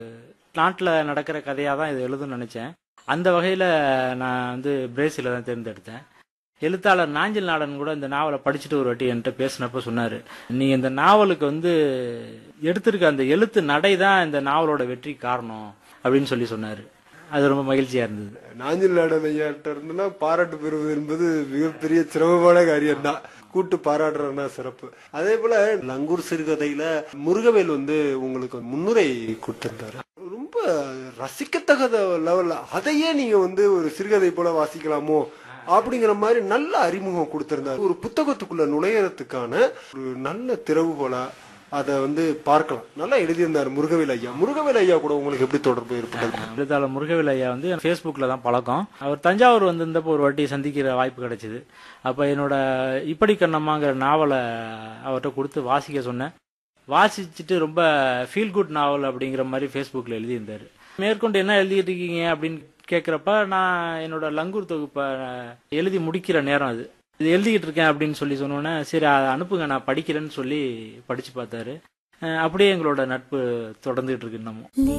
நாட்டில் நடக்கிற கதையாக தான் இது எழுதணும்னு நினச்சேன் அந்த வகையில் நான் வந்து பிரேசில தான் தேர்ந்தெடுத்தேன் எழுத்தாளர் நாஞ்சில் நாடன் கூட இந்த நாவலை படிச்சுட்டு ஒரு வாட்டி என்கிட்ட பேசினப்ப சொன்னார் நீ இந்த நாவலுக்கு வந்து எடுத்திருக்க அந்த எழுத்து நடை தான் இந்த நாவலோட வெற்றி காரணம் அப்படின்னு சொல்லி சொன்னார் அது ரொம்ப மகிழ்ச்சியாக இருந்தது நாஞ்சில் நாடன் ஐயாட்ட இருந்துன்னா பாராட்டு பெறுவது என்பது மிகப்பெரிய சிரமமான காரியம் தான் கூட்டு பாராட்டுறதுனா சிறப்பு அதே போல லங்கூர் சிறுகதையில முருகவேல் வந்து உங்களுக்கு முன்னுரை கொடுத்திருந்தாரு ரொம்ப ரசிக்கத்தகத லெவல்ல அதையே நீங்க வந்து ஒரு சிறுகதை போல வாசிக்கலாமோ அப்படிங்கிற மாதிரி நல்ல அறிமுகம் கொடுத்திருந்தாரு ஒரு புத்தகத்துக்குள்ள நுழையறதுக்கான ஒரு நல்ல திறவுகோலா அதை வந்து பார்க்கலாம் நல்லா எழுதியிருந்தாரு முருகவேல் ஐயா முருகவேல் ஐயா கூட உங்களுக்கு எப்படி தொடர்பு ஏற்பட்டது எழுத்தாளர் முருகவேல் ஐயா வந்து ஃபேஸ்புக்கில் தான் பழக்கம் அவர் தஞ்சாவூர் வந்திருந்தப்போ ஒரு வாட்டி சந்திக்கிற வாய்ப்பு கிடைச்சிது அப்போ என்னோட இப்படி கண்ணம்மாங்கிற நாவலை அவர்கிட்ட கொடுத்து வாசிக்க சொன்னேன் வாசிச்சுட்டு ரொம்ப ஃபீல் குட் நாவல் அப்படிங்கிற மாதிரி ஃபேஸ்புக்கில் எழுதியிருந்தார் மேற்கொண்டு என்ன எழுதிட்டு இருக்கீங்க அப்படின்னு கேட்குறப்ப நான் என்னோட லங்கூர் தொகுப்பை எழுதி முடிக்கிற நேரம் அது இது எழுதிக்கிட்டு இருக்கேன் அப்படின்னு சொல்லி சொன்னோன்னே சரி அதை அனுப்புங்க நான் படிக்கிறேன்னு சொல்லி படித்து பார்த்தாரு அஹ் அப்படியே எங்களோட நட்பு தொடர்ந்துகிட்டு இருக்கு இன்னமும்